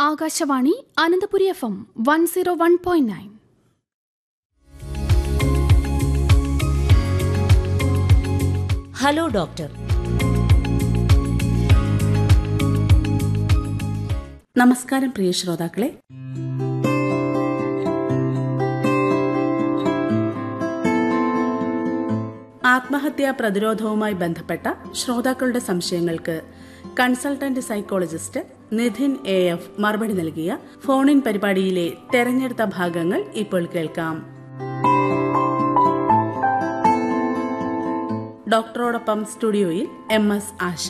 Akashvani Ananthapuri F M one zero one point nine hello doctor നമസ്കാരം പ്രിയ ശ്രോതാക്കളെ ആത്മഹത്യാ പ്രതിരോധവുമായി ബന്ധപ്പെട്ട ശ്രോതാക്കളുടെ സംശയങ്ങൾക്ക് consultant psychologist Nidhin A F മറുപടി നൽകിയ ഫോണിൻ പരിപാടിയിലെ തെരഞ്ഞെടുത്ത ഭാഗങ്ങൾ ഇപ്പോൾ കേൾക്കാം ഡോക്ടറോടൊപ്പം സ്റ്റുഡിയോയിൽ എം എസ് ആശ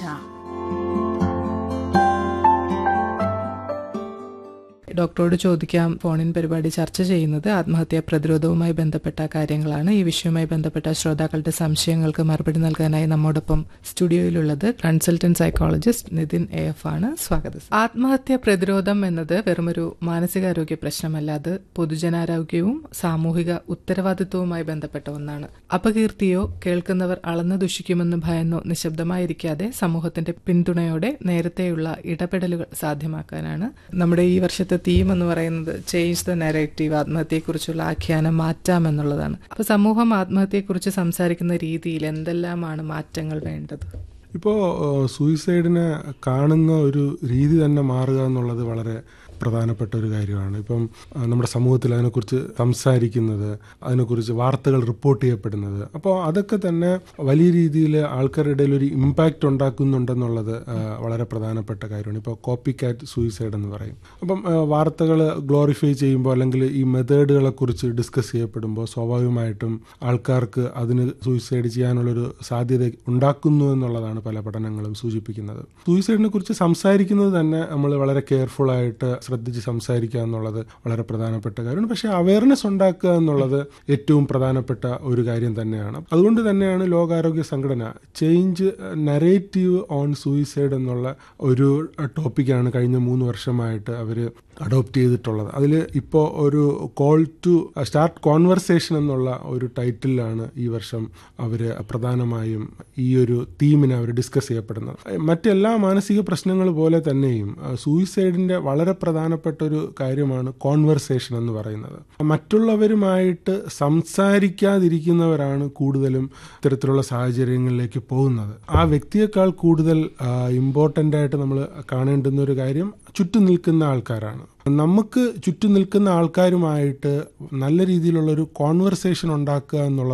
ഡോക്ടറോട് ചോദിക്കാം ഫോണിൻ പരിപാടി ചർച്ച ചെയ്യുന്നത് ആത്മഹത്യാ പ്രതിരോധവുമായി ബന്ധപ്പെട്ട കാര്യങ്ങളാണ് ഈ വിഷയവുമായി ബന്ധപ്പെട്ട ശ്രോതാക്കളുടെ സംശയങ്ങൾക്ക് മറുപടി നൽകാനായി നമ്മോടൊപ്പം സ്റ്റുഡിയോയിലുള്ളത് consultant psychologist Nithin A F ആണ് സ്വാഗതം ആത്മഹത്യാ പ്രതിരോധം എന്നത് വെറുമൊരു മാനസികാരോഗ്യ പ്രശ്നമല്ല അത് പൊതുജനാരോഗ്യവും സാമൂഹിക ഉത്തരവാദിത്വവുമായി ബന്ധപ്പെട്ട ഒന്നാണ് അപകീർത്തിയോ കേൾക്കുന്നവർ അളന്നു ദുഷിക്കുമെന്ന് ഭയന്നോ നിശബ്ദമായിരിക്കാതെ സമൂഹത്തിന്റെ പിന്തുണയോടെ നേരത്തെയുള്ള ഇടപെടലുകൾ സാധ്യമാക്കാനാണ് നമ്മുടെ ഈ വർഷത്തെ തീം എന്ന് പറയുന്നത് ചേഞ്ച് ദ നെറേറ്റീവ് ആത്മഹത്യയെക്കുറിച്ചുള്ള ആഖ്യാനം മാറ്റാമെന്നുള്ളതാണ് അപ്പൊ സമൂഹം ആത്മഹത്യയെക്കുറിച്ച് സംസാരിക്കുന്ന രീതിയിൽ എന്തെല്ലാമാണ് മാറ്റങ്ങൾ വേണ്ടത് ഇപ്പോൾ സൂയിസൈഡിനെ കാണുന്ന ഒരു രീതി തന്നെ മാറുക എന്നുള്ളത് വളരെ പ്രധാനപ്പെട്ട ഒരു കാര്യമാണ് ഇപ്പം ആ, നമ്മുടെ സമൂഹത്തിൽ അതിനെക്കുറിച്ച് സംസാരിക്കുന്നത് അതിനെക്കുറിച്ച് വാർത്തകൾ റിപ്പോർട്ട് ചെയ്യപ്പെടുന്നത് അപ്പോൾ അതൊക്കെ തന്നെ വലിയ രീതിയിൽ ആൾക്കാരുടെ ഇടയിൽ ഒരു ഇമ്പാക്റ്റ് ഉണ്ടാക്കുന്നുണ്ടെന്നുള്ളത് ആ, വളരെ പ്രധാനപ്പെട്ട കാര്യമാണ് ഇപ്പോൾ കോപ്പി കാറ്റ് സൂയിസൈഡ് എന്ന് പറയും അപ്പം വാർത്തകൾ ഗ്ലോറിഫൈ ചെയ്യുമ്പോൾ അല്ലെങ്കിൽ ഈ മെത്തേഡുകളെ കുറിച്ച് ഡിസ്കസ് ചെയ്യപ്പെടുമ്പോൾ സ്വാഭാവികമായിട്ടും ആൾക്കാർക്ക് അതിന് സൂയിസൈഡ് ചെയ്യാനുള്ളൊരു സാധ്യത ഉണ്ടാക്കുന്നു എന്നുള്ളതാണ് പല പഠനങ്ങളും സൂചിപ്പിക്കുന്നത് സൂയിസൈഡിനെ കുറിച്ച് സംസാരിക്കുന്നത് തന്നെ നമ്മൾ വളരെ കെയർഫുൾ ആയിട്ട് ശ്രദ്ധിച്ച് സംസാരിക്കുക എന്നുള്ളത് വളരെ പ്രധാനപ്പെട്ട കാര്യമാണ് പക്ഷേ അവയർനെസ് ഉണ്ടാക്കുക എന്നുള്ളത് ഏറ്റവും പ്രധാനപ്പെട്ട ഒരു കാര്യം തന്നെയാണ് അതുകൊണ്ട് തന്നെയാണ് ലോകാരോഗ്യ സംഘടന ചേഞ്ച് നരേറ്റീവ് ഓൺ സൂയിസൈഡ് എന്നുള്ള ഒരു ടോപ്പിക്കാണ് കഴിഞ്ഞ മൂന്ന് വർഷമായിട്ട് അവർ അഡോപ്റ്റ് ചെയ്തിട്ടുള്ളത് അതിൽ ഇപ്പോൾ ഒരു കോൾ ടു സ്റ്റാർട്ട് കോൺവെർസേഷൻ എന്നുള്ള ഒരു ടൈറ്റിലാണ് ഈ വർഷം അവർ പ്രധാനമായും ഈ ഒരു തീമിനെ അവർ ഡിസ്കസ് ചെയ്യപ്പെടുന്നത് മറ്റെല്ലാ മാനസിക പ്രശ്നങ്ങൾ പോലെ തന്നെയും സൂയിസൈഡിൻ്റെ വളരെ പ്രധാനപ്പെട്ട ഒരു കാര്യമാണ് കോൺവെർസേഷൻ എന്ന് പറയുന്നത് മറ്റുള്ളവരുമായിട്ട് സംസാരിക്കാതിരിക്കുന്നവരാണ് കൂടുതലും ഇത്തരത്തിലുള്ള സാഹചര്യങ്ങളിലേക്ക് പോകുന്നത് ആ വ്യക്തിയേക്കാൾ കൂടുതൽ ഇമ്പോർട്ടൻ്റ് ആയിട്ട് നമ്മൾ കാണേണ്ടുന്ന ഒരു കാര്യം ചുറ്റും നിൽക്കുന്ന ആൾക്കാരാണ് നമുക്ക് ചുറ്റും നിൽക്കുന്ന ആൾക്കാരുമായിട്ട് നല്ല രീതിയിലുള്ള ഒരു കോൺവെർസേഷൻ ഉണ്ടാക്കുക എന്നുള്ളത്